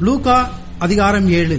Luca அதிகாரம் ஏழு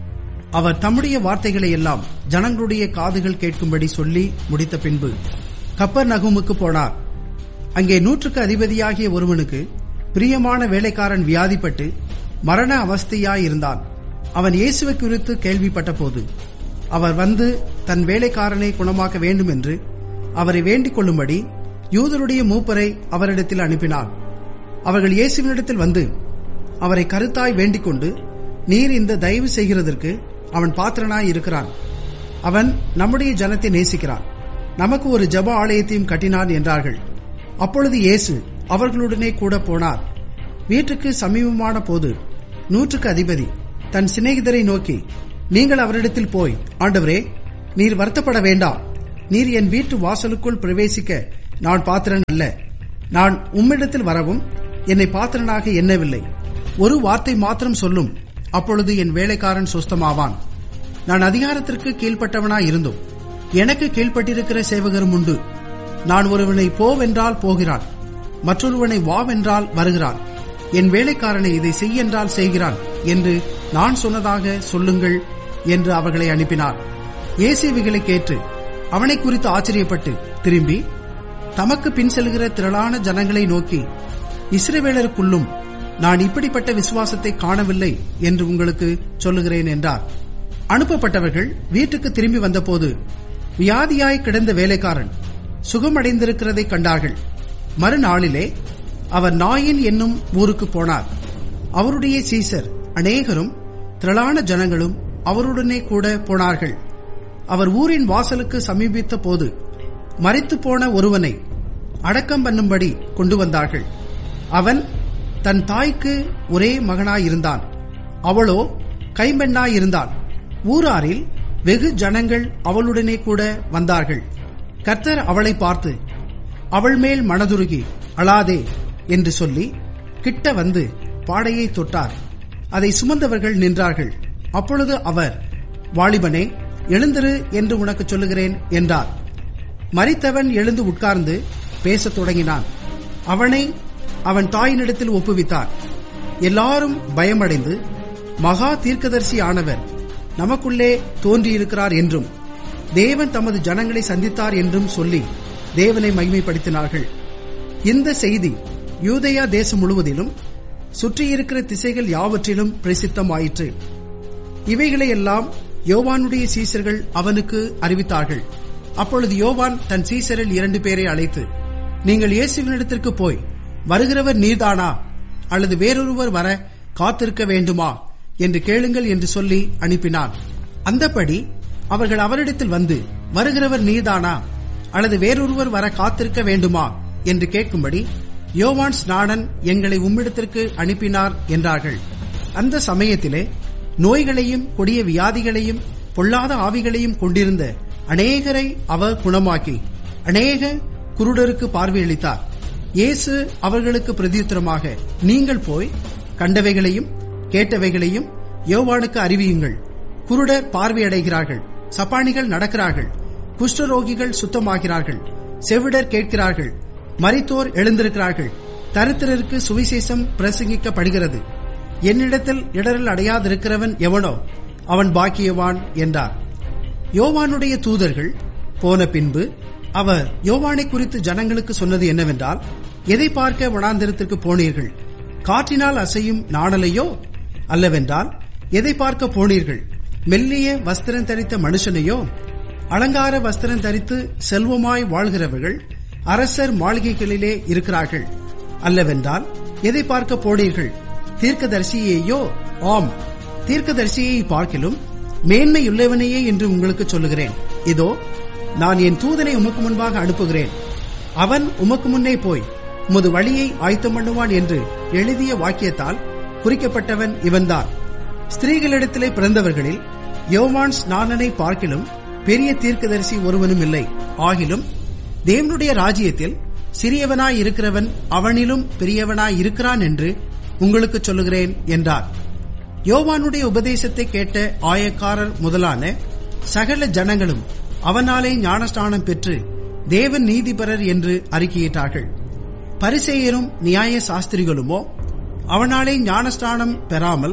அவர் தம்முடைய வார்த்தைகளை எல்லாம் ஜனங்களுடைய காதுகள் கேட்கும்படி சொல்லி முடித்த பின்பு கப்பர் நகுமுக்கு போனார் அங்கே நூற்றுக்கு அதிபதியாகிய ஒருவனுக்கு பிரியமான வேலைக்காரன் வியாதிப்பட்டு மரண அவஸ்தையாயிருந்தான் அவன் இயேசுவை குறித்து கேள்விப்பட்ட போது அவர் வந்து தன் வேலைக்காரனை குணமாக்க வேண்டும் என்று அவரை வேண்டிக் கொள்ளும்படி யூதருடைய மூப்பரை அவரிடத்தில் அனுப்பினார் அவர்கள் இயேசுவினிடத்தில் வந்து அவரை கருத்தாய் வேண்டிக் கொண்டு நீர் இந்த தயவு செய்கிறதற்கு அவன் பாத்திரனாய் இருக்கிறான் அவன் நம்முடைய ஜனத்தை நேசிக்கிறான் நமக்கு ஒரு ஜப ஆலயத்தையும் கட்டினான் என்றார்கள் அப்பொழுது இயேசு அவர்களுடனே கூட போனார் வீட்டுக்கு சமீபமான போது நூற்றுக்கு அதிபதி தன் சிநேகிதரை நோக்கி நீங்கள் அவரிடத்தில் போய் ஆண்டவரே நீர் வருத்தப்பட வேண்டாம் நீர் என் வீட்டு வாசலுக்குள் பிரவேசிக்க நான் பாத்திரன் அல்ல நான் உம்மிடத்தில் வரவும் என்னை பாத்திரனாக எண்ணவில்லை ஒரு வார்த்தை மாத்திரம் சொல்லும் அப்பொழுது என் வேலைக்காரன் சுஸ்தமாவான் நான் அதிகாரத்திற்கு கீழ்ப்பட்டவனாய் இருந்தும் எனக்கு கீழ்ப்பட்டிருக்கிற சேவகரும் உண்டு நான் ஒருவனை போவென்றால் போகிறான் மற்றொருவனை வாவென்றால் வருகிறான் என் வேலைக்காரனை இதை செய்யென்றால் செய்கிறான் என்று நான் சொன்னதாக சொல்லுங்கள் என்று அவர்களை அனுப்பினார் இயேசுவிகளை கேட்டு அவனை குறித்து ஆச்சரியப்பட்டு திரும்பி தமக்கு பின் செல்கிற திரளான ஜனங்களை நோக்கி இஸ்ரவேலருக்குள்ளும் நான் இப்படிப்பட்ட விசுவாசத்தை காணவில்லை என்று உங்களுக்கு சொல்லுகிறேன் என்றார் அனுப்பப்பட்டவர்கள் வீட்டுக்கு திரும்பி வந்தபோது வியாதியாய் கிடந்த வேலைக்காரன் சுகமடைந்திருக்கிறதை கண்டார்கள் மறுநாளிலே அவர் நாயின் என்னும் ஊருக்கு போனார் அவருடைய சீசர் அநேகரும் திரளான ஜனங்களும் அவருடனே கூட போனார்கள் அவர் ஊரின் வாசலுக்கு சமீபித்த போது மறித்து போன ஒருவனை அடக்கம் பண்ணும்படி கொண்டு வந்தார்கள் அவன் தன் தாய்க்கு ஒரே மகனாயிருந்தான் அவளோ கைம்பெண்ணாயிருந்தாள் ஊராரில் வெகு ஜனங்கள் அவளுடனே கூட வந்தார்கள் கர்த்தர் அவளை பார்த்து அவள் மேல் மனதுருகி அழாதே என்று சொல்லி கிட்ட வந்து பாடையை தொட்டார் அதை சுமந்தவர்கள் நின்றார்கள் அப்பொழுது அவர் வாலிபனே எழுந்திரு என்று உனக்கு சொல்லுகிறேன் என்றார் மறித்தவன் எழுந்து உட்கார்ந்து பேசத் தொடங்கினான் அவனை அவன் தாயினிடத்தில் ஒப்புவித்தார் எல்லாரும் பயமடைந்து மகா தீர்க்கதரிசி ஆனவர் நமக்குள்ளே தோன்றியிருக்கிறார் என்றும் தேவன் தமது ஜனங்களை சந்தித்தார் என்றும் சொல்லி தேவனை மகிமைப்படுத்தினார்கள் இந்த செய்தி யூதயா தேசம் முழுவதிலும் சுற்றியிருக்கிற திசைகள் யாவற்றிலும் பிரசித்தமாயிற்று இவைகளையெல்லாம் யோவானுடைய சீசர்கள் அவனுக்கு அறிவித்தார்கள் அப்பொழுது யோவான் தன் சீசரில் இரண்டு பேரை அழைத்து நீங்கள் இயேசுவினிடத்திற்கு போய் வருகிறவர் நீர்தானா அல்லது வேறொருவர் வர காத்திருக்க வேண்டுமா என்று கேளுங்கள் என்று சொல்லி அனுப்பினான் அந்தபடி அவர்கள் அவரிடத்தில் வந்து வருகிறவர் நீர்தானா அல்லது வேறொருவர் வர காத்திருக்க வேண்டுமா என்று கேட்கும்படி யோவான் ஸ்நானன் எங்களை உம்மிடத்திற்கு அனுப்பினார் என்றார்கள் அந்த சமயத்திலே நோய்களையும் கொடிய வியாதிகளையும் பொல்லாத ஆவிகளையும் கொண்டிருந்த அநேகரை அவர் குணமாக்கி அநேக குருடருக்கு பார்வையளித்தார் இயேசு அவர்களுக்கு பிரதியுத்தரமாக நீங்கள் போய் கண்டவைகளையும் கேட்டவைகளையும் யோவானுக்கு அறிவியுங்கள் குருடர் பார்வையடைகிறார்கள் சப்பானிகள் நடக்கிறார்கள் குஷ்டரோகிகள் சுத்தமாகிறார்கள் செவிடர் கேட்கிறார்கள் மரித்தோர் எழுந்திருக்கிறார்கள் தரித்திரருக்கு சுவிசேஷம் பிரசங்கிக்கப்படுகிறது என்னிடத்தில் இடரல் அடையாதிருக்கிறவன் எவனோ அவன் பாக்கியவான் என்றார் யோவானுடைய தூதர்கள் போன பின்பு அவர் யோவானை குறித்து ஜனங்களுக்கு சொன்னது என்னவென்றால் எதை பார்க்க வனாந்திரத்திற்கு போனீர்கள் காற்றினால் அசையும் நாணலையோ அல்லவென்றால் எதை பார்க்க போனீர்கள் மெல்லிய வஸ்திரம் தரித்த மனுஷனையோ அலங்கார வஸ்திரம் தரித்து செல்வமாய் வாழ்கிறவர்கள் அரசர் மாளிகைகளிலே இருக்கிறார்கள் அல்லவென்றால் எதை பார்க்க போனீர்கள் தீர்க்கதரிசியையோ ஆம் தீர்க்கதரிசியை பார்க்கிலும் மேன்மையுள்ளவனையே என்று உங்களுக்கு சொல்லுகிறேன் இதோ நான் என் தூதனை உமக்கு முன்பாக அனுப்புகிறேன் அவன் உமக்கு முன்னே போய் உமது வழியை ஆயத்தம் பண்ணுவான் என்று எழுதிய வாக்கியத்தால் குறிக்கப்பட்டவன் இவன்தான் ஸ்திரீகளிடத்திலே பிறந்தவர்களில் யோவான் ஸ்நானனை பார்க்கிலும் பெரிய தீர்க்கதரிசி ஒருவனும் இல்லை ஆகிலும் தேவனுடைய ராஜ்யத்தில் சிறியவனாய் இருக்கிறவன் அவனிலும் பெரியவனாய் இருக்கிறான் என்று உங்களுக்கு சொல்லுகிறேன் என்றார் யோவானுடைய உபதேசத்தை கேட்ட ஆயக்காரர் முதலான சகல ஜனங்களும் அவனாலே ஞானஸ்தானம் பெற்று தேவன் நீதிபரர் என்று அறிக்கையிட்டார்கள் பரிசேயரும் நியாய சாஸ்திரிகளுமோ அவனாலே ஞானஸ்தானம் பெறாமல்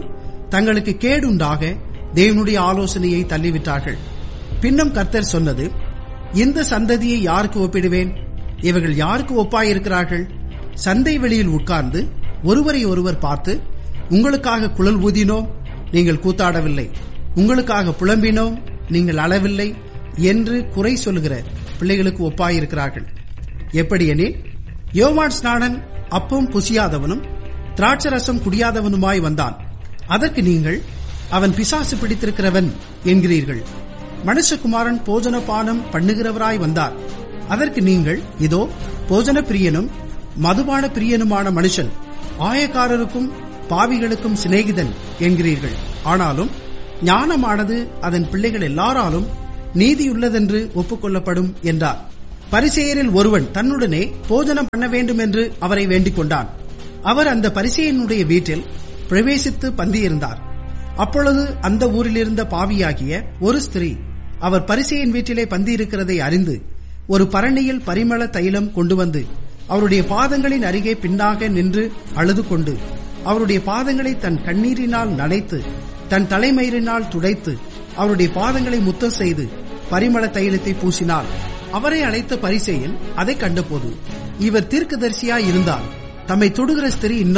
தங்களுக்கு கேடுண்டாக தேவனுடைய ஆலோசனையை தள்ளிவிட்டார்கள் பின்னும் கர்த்தர் சொன்னது இந்த சந்ததியை யாருக்கு ஒப்பிடுவேன் இவர்கள் யாருக்கு ஒப்பாயிருக்கிறார்கள் சந்தை வெளியில் உட்கார்ந்து ஒருவரை ஒருவர் பார்த்து உங்களுக்காக குழல் ஊதினோம் நீங்கள் கூத்தாடவில்லை உங்களுக்காக புலம்பினோம் நீங்கள் அளவில்லை என்று குறை சொல்லுகிற பிள்ளைகளுக்கு ஒப்பாயிருக்கிறார்கள் எப்படியெனில் யோவான் ஸ்நானன் அப்பம் புசியாதவனும் திராட்சரசம் குடியாதவனுமாய் வந்தான் அதற்கு நீங்கள் அவன் பிசாசு பிடித்திருக்கிறவன் என்கிறீர்கள் மனுஷகுமாரன் போஜன பானம் பண்ணுகிறவராய் வந்தார் அதற்கு நீங்கள் இதோ போஜன பிரியனும் மதுபான பிரியனுமான மனுஷன் ஆயக்காரருக்கும் பாவிகளுக்கும் சிநேகிதன் என்கிறீர்கள் ஆனாலும் ஞானமானது அதன் பிள்ளைகள் எல்லாராலும் நீதியுள்ளதென்று ஒப்புக்கொள்ளப்படும் என்றார் பரிசெயரில் ஒருவன் தன்னுடனே போஜனம் பண்ண வேண்டும் என்று அவரை வேண்டிக் கொண்டான் அவர் அந்த பரிசெயனுடைய வீட்டில் பிரவேசித்து பந்தியிருந்தார் அப்பொழுது அந்த ஊரிலிருந்த பாவியாகிய ஒரு ஸ்திரீ அவர் பரிசையின் வீட்டிலே பந்தியிருக்கிறதை அறிந்து ஒரு பரணியில் பரிமள தைலம் கொண்டு வந்து அவருடைய பாதங்களின் அருகே பின்னாக நின்று அழுது கொண்டு அவருடைய பாதங்களை தன் கண்ணீரினால் நனைத்து தன் தலைமயிரினால் துடைத்து அவருடைய பாதங்களை முத்தம் செய்து பரிமள தைலத்தை பூசினாள் அவரை அழைத்த பரிசெயன் அதை கண்டபோது இவர் தீர்க்கதரிசியாய் இருந்தால் தம்மை தொடுகிற ஸ்திரீ